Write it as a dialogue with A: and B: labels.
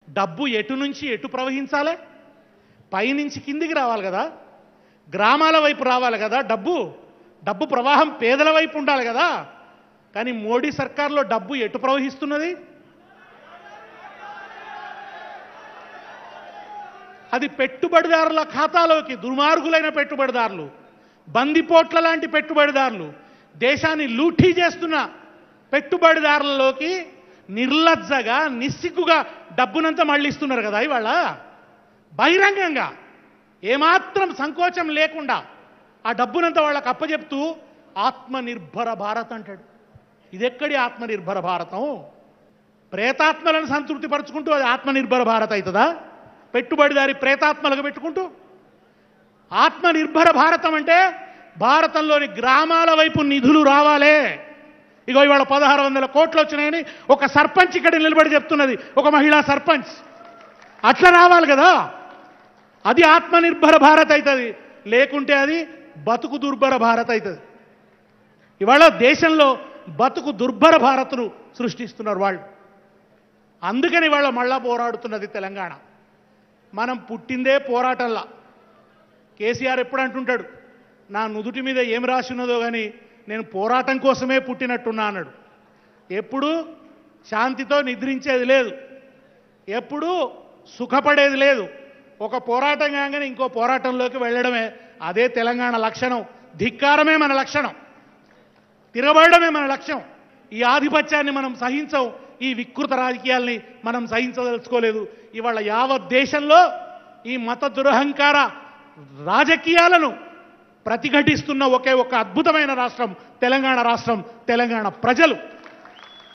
A: డబ్బు ఎటు నుంచి ఎటు ప్రవహించాలి పైనుంచి కిందికి రావాలి కదా గ్రామాల వైపు రావాలి కదా డబ్బు డబ్బు ప్రవాహం పేదల వైపు ఉండాలి కదా కానీ మోడీ సర్కార్లో డబ్బు ఎటు ప్రవహిస్తున్నది అది పెట్టుబడిదారుల ఖాతాలోకి దుర్మార్గులైన పెట్టుబడిదారులు బందిపోట్ల లాంటి పెట్టుబడిదారులు దేశాన్ని లూఠీ చేస్తున్న పెట్టుబడిదారులలోకి నిర్లజ్జగా నిస్సిగ్గుగా డబ్బునంతా మళ్ళిస్తున్నారు కదా ఇవాళ బహిరంగంగా ఏమాత్రం సంకోచం లేకుండా ఆ డబ్బునంతా వాళ్ళకి అప్పచెప్తూ ఆత్మనిర్భర భారత్ అంటాడు ఇదెక్కడి ఆత్మనిర్భర భారతం ప్రేతాత్మలను సంతృప్తి పరుచుకుంటూ అది ఆత్మనిర్భర భారత్ అవుతుందా పెట్టుబడిదారి ప్రేతాత్మలకు పెట్టుకుంటూ ఆత్మనిర్భర భారతం అంటే భారతంలోని గ్రామాల వైపు నిధులు రావాలే ఇగో ఇవాళ పదహారు వందల కోట్లు వచ్చినాయని ఒక సర్పంచ్ ఇక్కడ నిలబడి చెప్తున్నది ఒక మహిళా సర్పంచ్ అట్లా రావాలి కదా అది ఆత్మనిర్భర భారత్ అవుతుంది లేకుంటే అది బతుకు దుర్భర భారత్ అవుతుంది ఇవాళ దేశంలో బతుకు దుర్భర భారత్ను సృష్టిస్తున్నారు వాళ్ళు అందుకని వాళ్ళ మళ్ళా పోరాడుతున్నది తెలంగాణ మనం పుట్టిందే పోరాటంలా కేసీఆర్ ఎప్పుడు అంటుంటాడు నా నుదుటి మీద ఏం రాసి ఉన్నదో కానీ నేను పోరాటం కోసమే పుట్టినట్టున్నా అన్నాడు ఎప్పుడు శాంతితో నిద్రించేది లేదు ఎప్పుడు సుఖపడేది లేదు ఒక పోరాటం కాగానే ఇంకో పోరాటంలోకి వెళ్ళడమే అదే తెలంగాణ లక్షణం ధిక్కారమే మన లక్షణం తిరగబడమే మన లక్ష్యం ఈ ఆధిపత్యాన్ని మనం సహించం ఈ వికృత రాజకీయాల్ని మనం సహించదలుచుకోలేదు ఇవాళ యావత్ దేశంలో ఈ మత దురహంకార రాజకీయాలను ప్రతిఘటిస్తున్న ఒకే ఒక అద్భుతమైన రాష్ట్రం తెలంగాణ రాష్ట్రం తెలంగాణ ప్రజలు